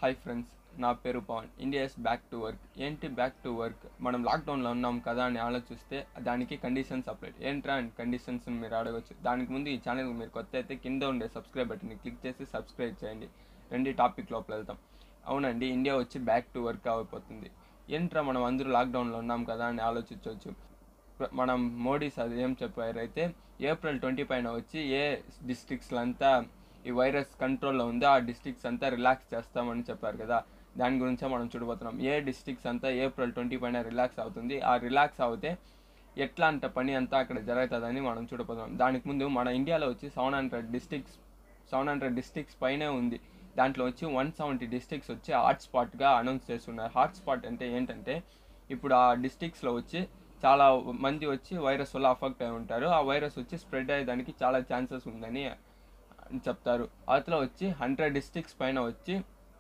hi friends నా పేరు Pavan India's back to work ఏంటి బ్యాక్ టు వర్క్ మనం లాక్డౌన్లో ఉన్నాం కదా అని ఆలోచిస్తే దానికి కండిషన్స్ అప్లై ఏంట్రా అండ్ కండిషన్స్ మీరు అడగచ్చు దానికి ముందు ఈ ఛానల్ మీరు కొత్త అయితే కింద ఉండే సబ్స్క్రైబ్ బటన్ని క్లిక్ చేసి సబ్స్క్రైబ్ చేయండి రెండు టాపిక్ లోపల వెళ్తాం అవునండి ఇండియా వచ్చి బ్యాక్ టు వర్క్ అయిపోతుంది ఏంట్రా మనం అందరూ లాక్డౌన్లో ఉన్నాం కదా అని ఆలోచించవచ్చు ప్ర- మనం మోడీ సార్ ఏం చెప్పారు అయితే ఏప్రిల్ ట్వంటీ పైన వచ్చి ఏ డిస్ట్రిక్ట్స్లో అంతా ఈ వైరస్ కంట్రోల్లో ఉందో ఆ డిస్ట్రిక్ట్స్ అంతా రిలాక్స్ చేస్తామని చెప్పారు కదా దాని గురించే మనం చూడబోతున్నాం ఏ డిస్ట్రిక్ట్స్ అంతా ఏప్రిల్ ట్వంటీ పైన రిలాక్స్ అవుతుంది ఆ రిలాక్స్ అవుతే ఎట్లా అంట పని అంతా అక్కడ జరుగుతుందని మనం చూడబోతున్నాం దానికి ముందు మన ఇండియాలో వచ్చి seven hundred districts seven hundred districts పైనే ఉంది దాంట్లో వచ్చి వన్ సెవెంటీ డిస్ట్రిక్ట్స్ వచ్చి హాట్స్పాట్గా అనౌన్స్ చేస్తున్నారు హాట్స్పాట్ అంటే ఏంటంటే ఇప్పుడు ఆ డిస్ట్రిక్ట్స్లో వచ్చి చాలా మంది వచ్చి వైరస్ వల్ల అఫెక్ట్ అయి ఉంటారు ఆ వైరస్ వచ్చి స్ప్రెడ్ అయ్యేదానికి చాలా ఛాన్సెస్ ఉందని చెప్తారు అట్లా వచ్చి హండ్రెడ్ డిస్ట్రిక్ట్స్ పైన వచ్చి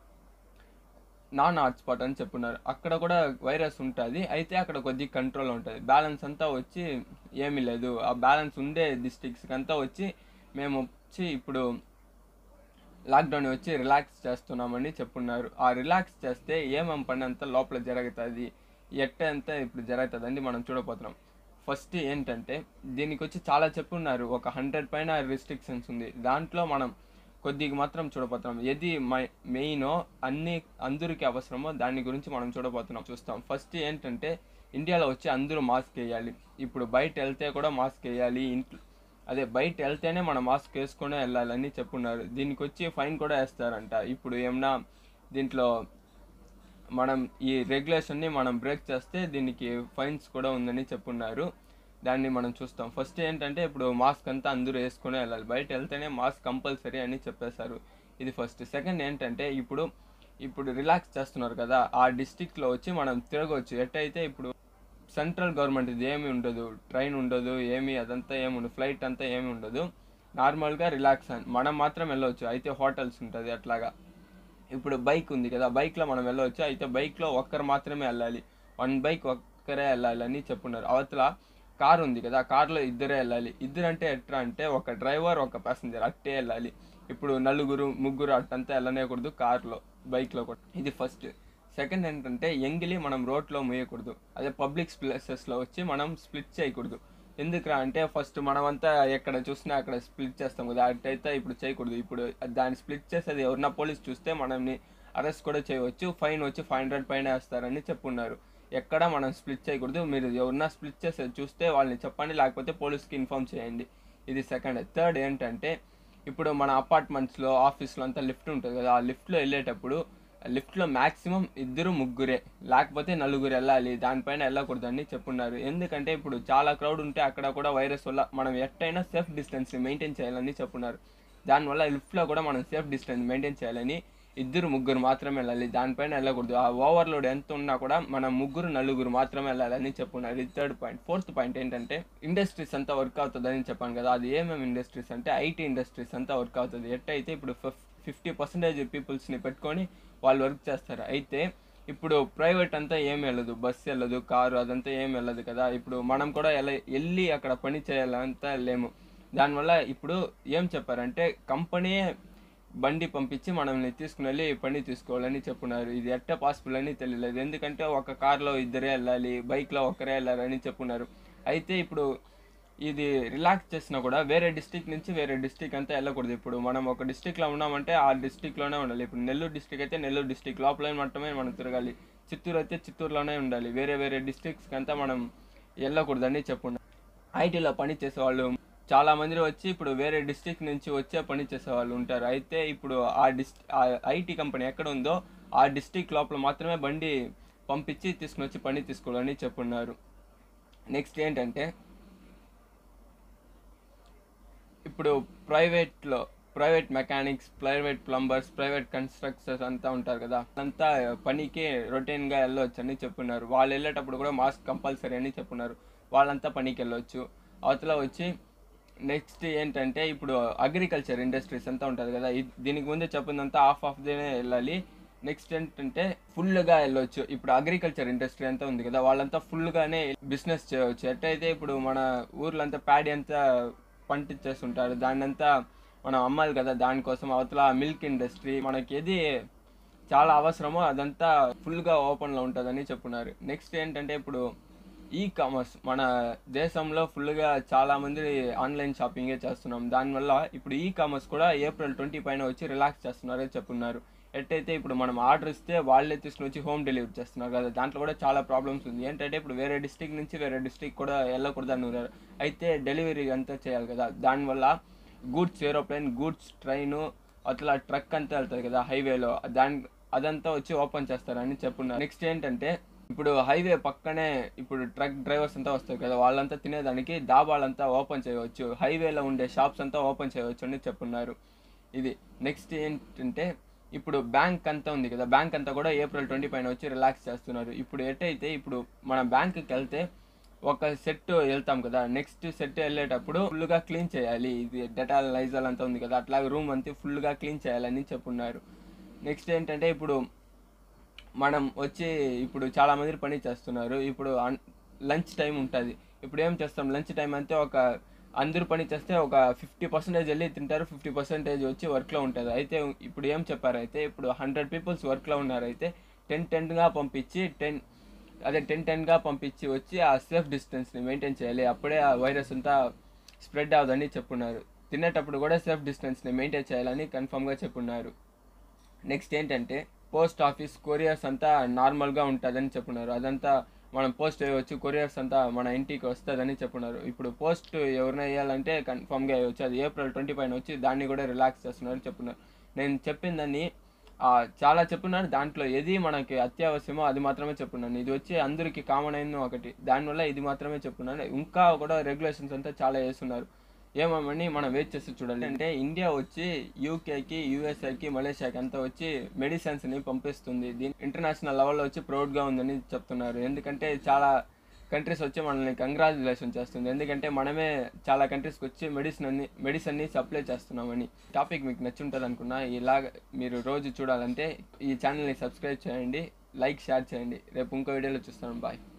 నాన్ హాట్స్పాట్ అని చెప్పున్నారు అక్కడ కూడా వైరస్ ఉంటుంది అయితే అక్కడ కొద్దిగా కంట్రోల్ ఉంటుంది బ్యాలెన్స్ అంతా వచ్చి ఏమీ లేదు ఆ బ్యాలెన్స్ ఉండే డిస్ట్రిక్ట్స్కి అంతా వచ్చి మేము వచ్చి ఇప్పుడు లాక్డౌన్ వచ్చి రిలాక్స్ చేస్తున్నామని చెప్పున్నారు ఆ రిలాక్స్ చేస్తే ఏమేం పని అంతా లోపల జరుగుతుంది ఎట్ట అంతా ఇప్పుడు జరుగుతుందని మనం చూడబోతున్నాం ఫస్ట్ ఏంటంటే దీనికి వచ్చి చాలా చెప్పున్నారు ఒక హండ్రెడ్ పైన రిస్ట్రిక్షన్స్ ఉంది దాంట్లో మనం కొద్దిగా మాత్రం చూడబోతున్నాం ఏది మెయిన్ అన్ని అందరికీ అవసరమో దాని గురించి మనం చూడబోతున్నాం చూస్తాం ఫస్ట్ ఏంటంటే ఇండియాలో వచ్చి అందరూ మాస్క్ వేయాలి ఇప్పుడు బయట వెళ్తే కూడా మాస్క్ వేయాలి ఇంట్లో అదే బయట వెళ్తేనే మనం మాస్క్ వేసుకునే వెళ్ళాలని చెప్పున్నారు దీనికి వచ్చి ఫైన్ కూడా వేస్తారంట ఇప్పుడు ఏమన్నా దీంట్లో మనం ఈ రెగ్యులేషన్ని మనం బ్రేక్ చేస్తే దీనికి ఫైన్స్ కూడా ఉందని చెప్పున్నారు దాన్ని మనం చూస్తాం ఫస్ట్ ఏంటంటే ఇప్పుడు మాస్క్ అంతా అందరూ వేసుకునే వెళ్ళాలి బయట వెళ్తేనే మాస్క్ కంపల్సరీ అని చెప్పేశారు ఇది ఫస్ట్ సెకండ్ ఏంటంటే ఇప్పుడు ఇప్పుడు రిలాక్స్ చేస్తున్నారు కదా ఆ డిస్టిక్లో వచ్చి మనం తిరగవచ్చు ఎట్టయితే ఇప్పుడు సెంట్రల్ గవర్నమెంట్ ఇది ఏమి ఉండదు ట్రైన్ ఉండదు ఏమి అదంతా ఏమి ఉండదు ఫ్లైట్ అంతా ఏమి ఉండదు నార్మల్గా రిలాక్స్ అని మనం మాత్రం వెళ్ళవచ్చు అయితే హోటల్స్ ఉంటుంది అట్లాగా ఇప్పుడు బైక్ ఉంది కదా బైక్లో మనం వెళ్ళవచ్చు అయితే బైక్లో ఒక్కరు మాత్రమే వెళ్ళాలి వన్ బైక్ ఒక్కరే వెళ్ళాలి అని చెప్పున్నారు అవతల కార్ ఉంది కదా కార్లో ఇద్దరే వెళ్ళాలి ఇద్దరు అంటే ఎట్లా అంటే ఒక డ్రైవర్ ఒక ప్యాసింజర్ అట్టే వెళ్ళాలి ఇప్పుడు నలుగురు ముగ్గురు అట్టంతా వెళ్ళనేకూడదు కార్లో బైక్లో కూడా ఇది ఫస్ట్ సెకండ్ ఏంటంటే ఎంగిలి మనం రోడ్లో మూయకూడదు అదే పబ్లిక్ ప్లేసెస్లో వచ్చి మనం స్ప్లిట్ చేయకూడదు ఎందుకురా అంటే ఫస్ట్ మనమంతా ఎక్కడ చూసినా అక్కడ స్ప్లిట్ చేస్తాం కదా అట్టయితే ఇప్పుడు చేయకూడదు ఇప్పుడు దాన్ని స్ప్లిట్ చేసేది ఎవరన్నా పోలీస్ చూస్తే మనల్ని అరెస్ట్ కూడా చేయవచ్చు ఫైన్ వచ్చి ఫైవ్ హండ్రెడ్ పైన వేస్తారని చెప్పున్నారు ఎక్కడ మనం స్ప్లిట్ చేయకూడదు మీరు ఎవరన్నా స్ప్లిట్ చేసేది చూస్తే వాళ్ళని చెప్పండి లేకపోతే పోలీస్కి ఇన్ఫామ్ చేయండి ఇది సెకండ్ థర్డ్ ఏంటంటే ఇప్పుడు మన అపార్ట్మెంట్స్లో ఆఫీస్లో అంతా లిఫ్ట్ ఉంటుంది కదా ఆ లిఫ్ట్లో వెళ్ళేటప్పుడు లిఫ్ట్లో మ్యాక్సిమం ఇద్దరు ముగ్గురే లేకపోతే నలుగురు వెళ్ళాలి దానిపైన వెళ్ళకూడదని చెప్పున్నారు ఎందుకంటే ఇప్పుడు చాలా క్రౌడ్ ఉంటే అక్కడ కూడా వైరస్ వల్ల మనం ఎట్టయినా సేఫ్ డిస్టెన్స్ని మెయింటైన్ చేయాలని చెప్పున్నారు దానివల్ల లిఫ్ట్లో కూడా మనం సేఫ్ డిస్టెన్స్ మెయింటైన్ చేయాలని ఇద్దరు ముగ్గురు మాత్రమే వెళ్ళాలి దానిపైన వెళ్ళకూడదు ఆ ఓవర్లోడ్ ఎంత ఉన్నా కూడా మనం ముగ్గురు నలుగురు మాత్రమే వెళ్ళాలని చెప్పున్నారు ఇది థర్డ్ పాయింట్ ఫోర్త్ పాయింట్ ఏంటంటే ఇండస్ట్రీస్ అంతా వర్క్ అవుతుందని చెప్పాను కదా అది ఏమేమి ఇండస్ట్రీస్ అంటే ఐటీ ఇండస్ట్రీస్ అంతా వర్క్ అవుతుంది ఎట్టయితే ఇప్పుడు ఫిఫ్టీ పర్సెంటేజ్ పీపుల్స్ని పెట్టుకొని వాళ్ళు వర్క్ చేస్తారు అయితే ఇప్పుడు ప్రైవేట్ అంతా ఏం వెళ్ళదు బస్సు వెళ్ళదు కారు అదంతా ఏం వెళ్ళదు కదా ఇప్పుడు మనం కూడా ఎలా వెళ్ళి అక్కడ పని చేయాలంతా లేము దానివల్ల ఇప్పుడు ఏం చెప్పారంటే కంపెనీయే బండి పంపించి మనల్ని తీసుకుని వెళ్ళి పని తీసుకోవాలని చెప్పున్నారు ఇది ఎట్ట పాసిబుల్ అని తెలియలేదు ఎందుకంటే ఒక కార్లో ఇద్దరే వెళ్ళాలి బైక్లో ఒకరే వెళ్ళాలని చెప్పున్నారు అయితే ఇప్పుడు ఇది రిలాక్స్ చేసినా కూడా వేరే డిస్టిక్ నుంచి వేరే డిస్టిక్ అంతా వెళ్ళకూడదు ఇప్పుడు మనం ఒక డిస్టిక్లో ఉన్నామంటే ఆ డిస్టిక్లోనే ఉండాలి ఇప్పుడు నెల్లూరు డిస్టిక్ అయితే నెల్లూరు డిస్టిక్ లోపల మాత్రమే మనం తిరగాలి చిత్తూరు అయితే చిత్తూరులోనే ఉండాలి వేరే వేరే డిస్ట్రిక్ట్స్కి అంతా మనం వెళ్ళకూడదని చెప్పున్నారు ఐటీలో పని చేసేవాళ్ళు చాలా మంది వచ్చి ఇప్పుడు వేరే డిస్ట్రిక్ట్ నుంచి వచ్చే పని చేసే వాళ్ళు ఉంటారు అయితే ఇప్పుడు ఆ డిస్ ఐటీ కంపెనీ ఎక్కడ ఉందో ఆ డిస్ట్రిక్ట్ లోపల మాత్రమే బండి పంపించి తీసుకుని వచ్చి పని తీసుకోవాలని చెప్పున్నారు నెక్స్ట్ ఏంటంటే ఇప్పుడు ప్రైవేట్లో private mechanics private plumbers private constructors అంతా ఉంటారు కదా అంతా పనికి రొటీన్గా వెళ్ళొచ్చు అని చెప్పున్నారు వాళ్ళు వెళ్ళేటప్పుడు కూడా మాస్క్ కంపల్సరీ అని చెప్పున్నారు వాళ్ళంతా పనికి వెళ్ళొచ్చు అవతల వచ్చి నెక్స్ట్ ఏంటంటే ఇప్పుడు అగ్రికల్చర్ ఇండస్ట్రీస్ అంతా ఉంటుంది కదా ఇది- దీనికి ముందే చెప్పిందంతా హాఫ్ ఆఫ్ దేనే వెళ్ళాలి నెక్స్ట్ ఏంటంటే ఫుల్గా వెళ్ళొచ్చు ఇప్పుడు అగ్రికల్చర్ ఇండస్ట్రీ అంతా ఉంది కదా వాళ్ళంతా ఫుల్గానే బిజినెస్ చేయవచ్చు ఎట్టయితే ఇప్పుడు మన ఊర్లో అంతా ప్యాడీ అంతా పంటించేస్తుంటారు దాన్ని అంతా మనం అమ్మాలి కదా దానికోసం అవతల మిల్క్ ఇండస్ట్రీ మనకి ఏది చాలా అవసరమో అదంతా ఫుల్గా ఓపెన్లో ఉంటుందని చెప్పున్నారు నెక్స్ట్ ఏంటంటే ఇప్పుడు ఈ కామర్స్ మన దేశంలో ఫుల్గా చాలా మంది ఆన్లైన్ షాపింగే చేస్తున్నాం దానివల్ల ఇప్పుడు ఈ కామర్స్ కూడా ఏప్రిల్ ట్వంటీ పైన వచ్చి రిలాక్స్ చేస్తున్నారని చెప్పున్నారు ఎట్టయితే ఇప్పుడు మనం ఆర్డర్ ఇస్తే వాళ్ళే తీసుకుని వచ్చి హోమ్ డెలివరీ చేస్తున్నారు కదా దాంట్లో కూడా చాలా ప్రాబ్లమ్స్ ఉంది ఏంటంటే ఇప్పుడు వేరే డిస్టిక్ నుంచి వేరే డిస్టిక్ కూడా వెళ్ళకూడదు అన్నారు అయితే డెలివరీ అంతా చేయాలి కదా దానివల్ల గూడ్స్ ఏరోప్లేన్ గూడ్స్ ట్రైన్ అట్లా ట్రక్ అంతా వెళ్తుంది కదా హైవేలో దాని అదంతా వచ్చి ఓపెన్ చేస్తారని చెప్పున్నారు నెక్స్ట్ ఏంటంటే ఇప్పుడు హైవే పక్కనే ఇప్పుడు ట్రక్ డ్రైవర్స్ అంతా వస్తారు కదా వాళ్ళంతా తినేదానికి డాబాలంతా ఓపెన్ చేయవచ్చు హైవేలో ఉండే షాప్స్ అంతా ఓపెన్ చేయవచ్చు అని చెప్పున్నారు ఇది నెక్స్ట్ ఏంటంటే ఇప్పుడు బ్యాంక్ అంతా ఉంది కదా బ్యాంక్ అంతా కూడా ఏప్రిల్ ట్వంటీ పైన వచ్చి రిలాక్స్ చేస్తున్నారు ఇప్పుడు ఎట్టయితే ఇప్పుడు మన బ్యాంక్కి వెళ్తే ఒక సెట్ వెళ్తాం కదా నెక్స్ట్ సెట్ వెళ్ళేటప్పుడు ఫుల్గా క్లీన్ చేయాలి ఇది డెటాల్ లైజాల్ అంతా ఉంది కదా అట్లాగే రూమ్ అంతా ఫుల్గా క్లీన్ చేయాలని చెప్పున్నారు నెక్స్ట్ ఏంటంటే ఇప్పుడు మనం వచ్చి ఇప్పుడు చాలా మంది పని చేస్తున్నారు ఇప్పుడు లంచ్ టైం ఉంటుంది ఇప్పుడు ఏం చేస్తాం లంచ్ టైం అంతే ఒక అందరూ పని చేస్తే ఒక ఫిఫ్టీ పర్సెంటేజ్ వెళ్ళి తింటారు ఫిఫ్టీ పర్సెంటేజ్ వచ్చి వర్క్లో ఉంటుంది అయితే ఇప్పుడు ఏం చెప్పారైతే ఇప్పుడు హండ్రెడ్ పీపుల్స్ వర్క్లో ఉన్నారైతే టెన్ టెన్గా పంపించి టెన్ అదే టెన్ టెన్గా పంపించి వచ్చి ఆ సేఫ్ డిస్టెన్స్ని మెయింటైన్ చేయాలి అప్పుడే ఆ వైరస్ అంతా స్ప్రెడ్ అవ్వదని చెప్పున్నారు తినేటప్పుడు కూడా సేఫ్ డిస్టెన్స్ని మెయింటైన్ చేయాలని కన్ఫామ్గా చెప్పున్నారు నెక్స్ట్ ఏంటంటే పోస్ట్ ఆఫీస్ కొరియర్స్ అంతా నార్మల్గా ఉంటుందని చెప్పున్నారు అదంతా మనం పోస్ట్ వేయవచ్చు కొరియర్స్ అంతా మన ఇంటికి వస్తుందని చెప్పున్నారు ఇప్పుడు పోస్ట్ ఎవరైనా వేయాలంటే కన్ఫామ్గా వేయవచ్చు అది ఏప్రిల్ ట్వంటీ పైన వచ్చి దాన్ని కూడా రిలాక్స్ చేస్తున్నారు చెప్పున్నారు నేను చెప్పిందని ఆ, చాలా చెప్పున్నాను దాంట్లో ఏది మనకి అత్యావశ్యమో అది మాత్రమే చెప్పున్నాను ఇది వచ్చి అందరికీ కామన్ అయింది ఒకటి దానివల్ల ఇది మాత్రమే చెప్పున్నాను ఇంకా కూడా రెగ్యులేషన్స్ అంతా చాలా వేస్తున్నారు ఏమని మనం వెయిట్ చేసి చూడాలి అంటే ఇండియా వచ్చి యూకేకి యూఎస్ఐకి మలేషియాకి అంతా వచ్చి మెడిసిన్స్ని పంపిస్తుంది దీని ఇంటర్నేషనల్ లెవెల్లో వచ్చి ప్రౌడ్గా ఉందని చెప్తున్నారు ఎందుకంటే చాలా కంట్రీస్ వచ్చి మనల్ని కంగ్రాచులేషన్ చేస్తుంది ఎందుకంటే మనమే చాలా కంట్రీస్కి వచ్చి మెడిసిన్ అన్ని మెడిసిన్ని సప్లై చేస్తున్నామని టాపిక్ మీకు నచ్చుంటుంది అనుకున్నా ఇలాగ మీరు రోజు చూడాలంటే ఈ ఛానల్ని సబ్స్క్రైబ్ చేయండి లైక్ షేర్ చేయండి రేపు ఇంకో వీడియోలో చూస్తాను బాయ్